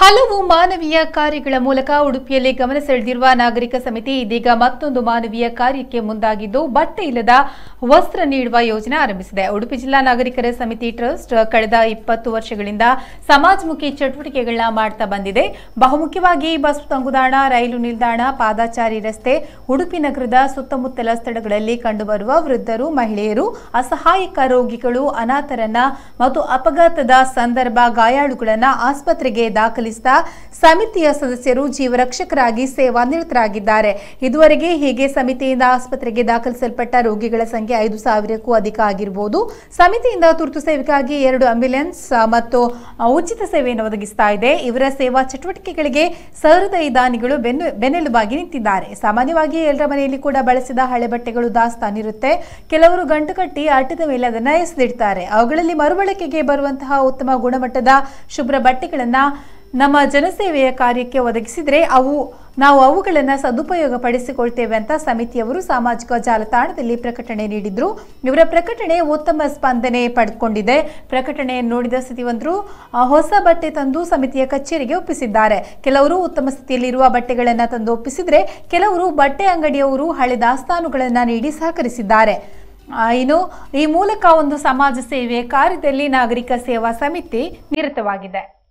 ಹಲವು ಮಾನವೀಯ ಕಾರ್ಯಗಳ ಮೂಲಕ ಉಡುಪಿಯಲ್ಲಿ ಗಮನ ಸೆಳೆದಿರುವ ನಾಗರಿಕ ಸಮಿತಿ ಇದೀಗ ಮತ್ತೊಂದು ಮಾನವೀಯ ಕಾರ್ಯಕ್ಕೆ ಮುಂದಾಗಿದ್ದು ಬಟ್ಟೆ ಇಲ್ಲದ ವಸ್ತ್ರ ನೀಡುವ ಯೋಜನೆ ಆರಂಭಿಸಿದೆ ಉಡುಪಿ ಜಿಲ್ಲಾ ನಾಗರಿಕರ ಸಮಿತಿ ಟ್ರಸ್ಟ್ ಕಳೆದ ಇಪ್ಪತ್ತು ವರ್ಷಗಳಿಂದ ಸಮಾಜಮುಖಿ ಚಟುವಟಿಕೆಗಳನ್ನ ಮಾಡ್ತಾ ಬಂದಿದೆ ಬಹುಮುಖ್ಯವಾಗಿ ಬಸ್ ತಂಗುದಾಣ ರೈಲು ನಿಲ್ದಾಣ ಪಾದಾಚಾರಿ ರಸ್ತೆ ಉಡುಪಿ ನಗರದ ಸುತ್ತಮುತ್ತಲ ಸ್ಥಳಗಳಲ್ಲಿ ಕಂಡುಬರುವ ವೃದ್ಧರು ಮಹಿಳೆಯರು ಅಸಹಾಯಕ ರೋಗಿಗಳು ಅನಾಥರನ್ನ ಮತ್ತು ಅಪಘಾತದ ಸಂದರ್ಭ ಗಾಯಾಳುಗಳನ್ನ ಆಸ್ಪತ್ರೆಗೆ ದಾಖಲಿಸಿದ ಸಮಿತಿಯ ಸದಸ್ಯರು ಜೀವರಕ್ಷಕರಾಗಿ ಸೇವಾ ನಿರತರಾಗಿದ್ದಾರೆ ಇದುವರೆಗೆ ಹೀಗೆ ಸಮಿತಿಯಿಂದ ಆಸ್ಪತ್ರೆಗೆ ದಾಖಲಿಸಲ್ಪಟ್ಟ ರೋಗಿಗಳ ಸಂಖ್ಯೆ ಐದು ಸಾವಿರಕ್ಕೂ ಅಧಿಕ ಆಗಿರಬಹುದು ಸಮಿತಿಯಿಂದ ತುರ್ತು ಸೇವೆಗಾಗಿ ಎರಡು ಆಂಬ್ಯುಲೆನ್ಸ್ ಆ, ಮತ್ತು ಆ, ಉಚಿತ ಸೇವೆಯನ್ನು ಒದಗಿಸ್ತಾ ಇದೆ ಇವರ ಸೇವಾ ಚಟುವಟಿಕೆಗಳಿಗೆ ಸಹೃದಯ ದಾನಿಗಳು ಬೆನ್ನು ಬೆನ್ನೆಲುಬಾಗಿ ನಿಂತಿದ್ದಾರೆ ಸಾಮಾನ್ಯವಾಗಿ ಎಲ್ಲರ ಮನೆಯಲ್ಲಿ ಕೂಡ ಬಳಸಿದ ಹಳೆ ಬಟ್ಟೆಗಳು ದಾಸ್ತಾನಿರುತ್ತೆ ಕೆಲವರು ಗಂಟು ಕಟ್ಟಿ ಅಟ್ಟದ ಮೇಲೆ ಅದನ್ನ ಎಸೆದಿಡ್ತಾರೆ ಅವುಗಳಲ್ಲಿ ಮರುಬಳಕೆಗೆ ಬರುವಂತಹ ಉತ್ತಮ ಗುಣಮಟ್ಟದ ಶುಭ್ರ ಬಟ್ಟೆಗಳನ್ನ ನಮ್ಮ ಜನಸೇವೆಯ ಕಾರ್ಯಕ್ಕೆ ಒದಗಿಸಿದ್ರೆ ಅವು ನಾವು ಅವುಗಳನ್ನು ಸದುಪಯೋಗ ಪಡಿಸಿಕೊಳ್ತೇವೆ ಅಂತ ಸಮಿತಿಯವರು ಸಾಮಾಜಿಕ ಜಾಲತಾಣದಲ್ಲಿ ಪ್ರಕಟಣೆ ನೀಡಿದ್ರು ಇವರ ಪ್ರಕಟಣೆ ಉತ್ತಮ ಸ್ಪಂದನೆ ಪಡೆದುಕೊಂಡಿದೆ ಪ್ರಕಟಣೆಯನ್ನು ನೋಡಿದ ಸಚಿವಂತರು ಆ, ಹೊಸ ಬಟ್ಟೆ ತಂದು ಸಮಿತಿಯ ಕಚೇರಿಗೆ ಒಪ್ಪಿಸಿದ್ದಾರೆ ಕೆಲವರು ಉತ್ತಮ ಸ್ಥಿತಿಯಲ್ಲಿರುವ ಬಟ್ಟೆಗಳನ್ನು ತಂದು ಒಪ್ಪಿಸಿದ್ರೆ ಕೆಲವರು ಬಟ್ಟೆ ಅಂಗಡಿಯವರು ಹಳೆ ದಾಸ್ತಾನುಗಳನ್ನು ನೀಡಿ ಸಹಕರಿಸಿದ್ದಾರೆ ಆ, ಇನ್ನು ಈ ಮೂಲಕ ಒಂದು ಸಮಾಜ ಸೇವೆ ಕಾರ್ಯದಲ್ಲಿ ನಾಗರಿಕ ಸೇವಾ ಸಮಿತಿ ನಿರತವಾಗಿದೆ